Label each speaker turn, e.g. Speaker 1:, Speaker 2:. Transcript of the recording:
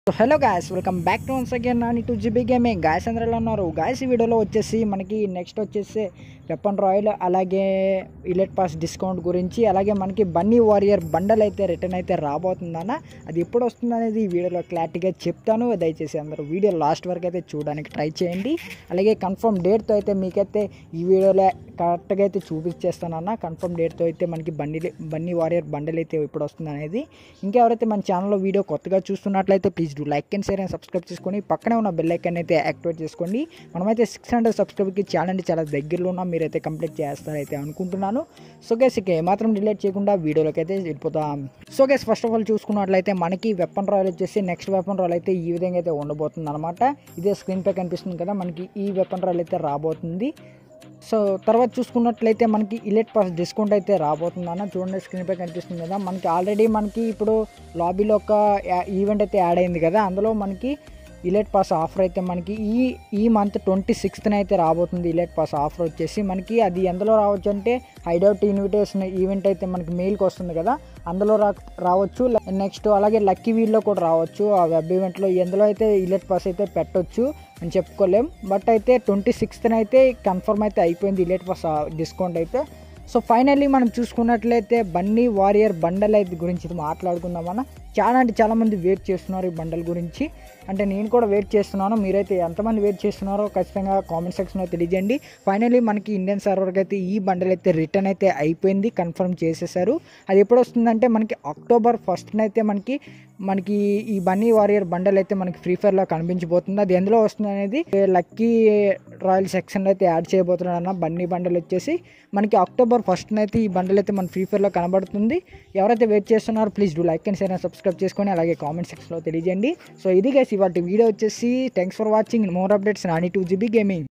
Speaker 1: so hello guys welcome back to once again Nani two GB gaming guys అందరూ ఉన్నారు guys ఈ వీడియోలో వచ్చేసి మనకి నెక్స్ట్ వచ్చేసి వెపన్ రాయల్ అలాగే ఇలెట్ పాస్ డిస్కౌంట్ గురించి అలాగే మనకి బన్నీ వారియర్ బండల్ అయితే రిటర్న్ అయితే రాబోతుందన్న అది ఎప్పుడు వస్తుంది అనేది ఈ వీడియోలో క్లారిటీగా చెప్తాను దయచేసి అందరూ వీడియో లాస్ట్ వరకు అయితే చూడడానికి ట్రై చేయండి అలాగే కన్ఫర్మ్ డేట్తో అయితే మీకైతే ఈ వీడియోలో కరెక్ట్గా అయితే చూపించేస్తానన్న కన్ఫర్మ్ డేట్తో అయితే మనకి బండి బన్నీ వారియర్ బండల్ అయితే ఇప్పుడు వస్తుంది అనేది ఇంకెవరైతే మన ఛానల్లో వీడియో కొత్తగా చూస్తున్నట్లయితే please do like and share and subscribe చేసుకొని పక్కనే ఉన్న బెల్ ఐకాన్ అయితే యాక్టివేట్ చేసుకోండి మనమైతే సిక్స్ హండ్రెడ్ సబ్స్క్రైబ్కి ఛానల్ చాలా దగ్గరలో ఉన్నాం మీరైతే కంప్లీట్ చేస్తారైతే అనుకుంటున్నాను సో గేస్ ఇక ఏమాత్రం డిలేట్ చేయకుండా వీడియోలోకి అయితే వెళ్ళిపోతాం so guys first of all చూసుకున్నట్లయితే మనకి వెపన్ రాయల్ వచ్చేసి నెక్స్ట్ వెపన్ రాయల్ అయితే ఈ విధంగా అయితే ఉండబోతుంది అనమాట ఇదే స్క్రీన్ పై కనిపిస్తుంది కదా మనకి ఈ వెపన్ రాయల్ అయితే రాబోతుంది సో తర్వాత చూసుకున్నట్లయితే మనకి ఇలెట్ పాస్ డిస్కౌంట్ అయితే రాబోతుందన్న చూడండి స్క్రీన్ పై కనిపిస్తుంది కదా మనకి ఆల్రెడీ మనకి ఇప్పుడు లాబీలో ఒక ఈవెంట్ అయితే యాడ్ అయింది కదా అందులో మనకి ఇలెట్ పాస్ ఆఫర్ అయితే మనకి ఈ ఈ మంత్ ట్వంటీ సిక్స్త్న అయితే రాబోతుంది ఇలెట్ పాస్ ఆఫర్ వచ్చేసి మనకి అది ఎందులో రావచ్చు అంటే హైడౌట్ ఇన్విటేషన్ ఈవెంట్ అయితే మనకి మెయిల్కి వస్తుంది కదా అందులో రా రావచ్చు నెక్స్ట్ అలాగే లక్కీ వీల్లో కూడా రావచ్చు ఆ వెబ్ ఈవెంట్లో ఎందులో అయితే ఇలెట్ పాస్ అయితే పెట్టొచ్చు అని చెప్పుకోలేం బట్ అయితే ట్వంటీ సిక్స్త్న అయితే కన్ఫర్మ్ అయితే అయిపోయింది ఇలెట్ పాస్ డిస్కౌంట్ అయితే సో ఫైనల్లీ మనం చూసుకున్నట్లయితే బన్నీ వారియర్ బండల్ అయితే గురించి మాట్లాడుకుందామన్న చాలా అంటే చాలామంది వెయిట్ చేస్తున్నారు ఈ బండల్ గురించి అంటే నేను కూడా వెయిట్ చేస్తున్నాను మీరైతే ఎంతమంది వెయిట్ చేస్తున్నారో ఖచ్చితంగా కామెంట్ సెక్షన్లో తెలియజేయండి ఫైనల్లీ మనకి ఇండియన్ సర్వర్కి అయితే ఈ బండల్ అయితే రిటర్న్ అయితే అయిపోయింది కన్ఫర్మ్ చేసేసారు అది ఎప్పుడు వస్తుందంటే మనకి అక్టోబర్ ఫస్ట్న అయితే మనకి మనకి ఈ బన్నీ వారియర్ బండల్ అయితే మనకి ఫ్రీ ఫైర్లో కనిపించబోతుంది అది ఎందులో వస్తుంది అనేది లక్కీ రాయల్ సెక్షన్లో అయితే యాడ్ చేయబోతున్నాడు అన్న బన్నీ బండల్ వచ్చేసి మనకి అక్టోబర్ ఫస్ట్న అయితే ఈ బండల్ అయితే మన ఫ్రీ ఫైర్లో కనబడుతుంది ఎవరైతే వెయిట్ చేస్తున్నారో please do like and share and subscribe చేసుకొని అలాగే కామెంట్ సెక్షన్లో తెలియజేయండి సో ఇది గైస్ ఇవాటి వీడియో వచ్చేసి thanks for watching more updates Nani two GB gaming